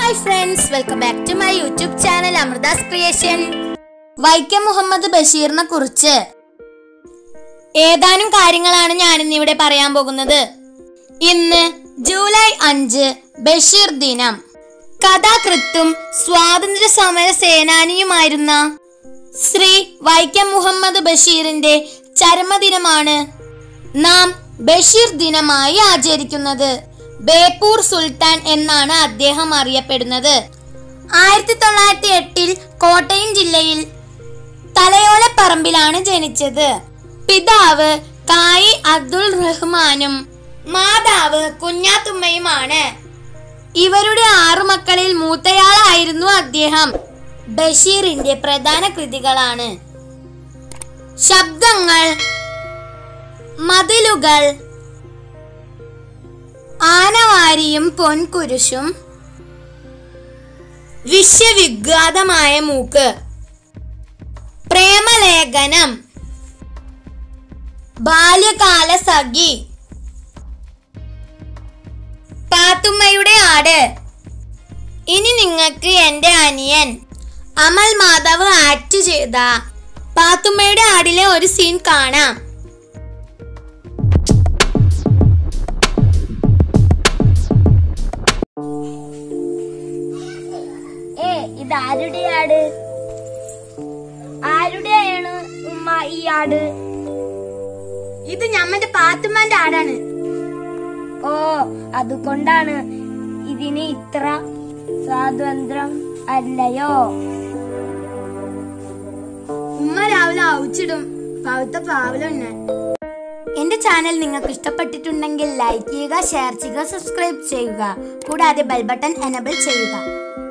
hi friends welcome back to my YouTube channel Amrita's creation Vaikom Muhammad ബഷീറിനെ കുറിച്ച് ഏതാനും കാര്യങ്ങളാണ് ഞാനിന്നിവിടെ പറയാൻ പോകുന്നത് ഇന്ന് ജൂലൈ അഞ്ച് ബഷീർ ദിനം കഥാകൃത്തും സ്വാതന്ത്ര്യ സമര സേനാനിയുമായിരുന്ന ശ്രീ വൈക്കം മുഹമ്മദ് ബഷീറിന്റെ ചരമദിനമാണ് നാം ബഷീർ ദിനമായി ആചരിക്കുന്നത് ബേപ്പൂർ സുൽത്താൻ എന്നാണ് അദ്ദേഹം അറിയപ്പെടുന്നത് ആയിരത്തി തൊള്ളായിരത്തി എട്ടിൽ കോട്ടയം ജില്ലയിൽ തലയോലപ്പറമ്പിലാണ് ജനിച്ചത് പിതാവ് കായി അബ്ദുൾ റഹ്മാനും മാതാവ് കുഞ്ഞാത്തുമ്മയുമാണ് ഇവരുടെ ആറു മക്കളിൽ മൂത്തയാളായിരുന്നു അദ്ദേഹം ബഷീറിന്റെ പ്രധാന കൃതികളാണ് ശബ്ദങ്ങൾ മതിലുകൾ ആനവാരിയും പൊൻകുരിശും വിശ്വവിഖ്യാതമായ മൂക്ക് പ്രേമലേഖനം ബാല്യകാല സഖി പാത്തുമ്മയുടെ ആട് ഇനി നിങ്ങൾക്ക് എന്റെ അനിയൻ അമൽ മാധവ് ആക്ട് ചെയ്ത പാത്തുമ്മയുടെ ആടിലെ ഒരു സീൻ കാണാം ഏ ഇത് ആരുടെ ആട് ആരുടെയാണ് ഉമ്മ ഈ ആട് ഇത് ഞമ്മന്റെ പാത്തുമ്മന്റെ ആടാണ് ഓ അതുകൊണ്ടാണ് ഇതിന് ഇത്ര സ്വാതന്ത്ര്യം അല്ലയോ ഉമ്മ രാവിലെ അവിച്ചിടും പഴുത്ത പാവലുണ്ട് എന്റെ ചാനൽ നിങ്ങൾക്ക് ഇഷ്ടപ്പെട്ടിട്ടുണ്ടെങ്കിൽ ലൈക്ക് ചെയ്യുക ഷെയർ ചെയ്യുക സബ്സ്ക്രൈബ് ചെയ്യുക കൂടാതെ ബെൽ ബട്ടൺ എനബിൾ ചെയ്യുക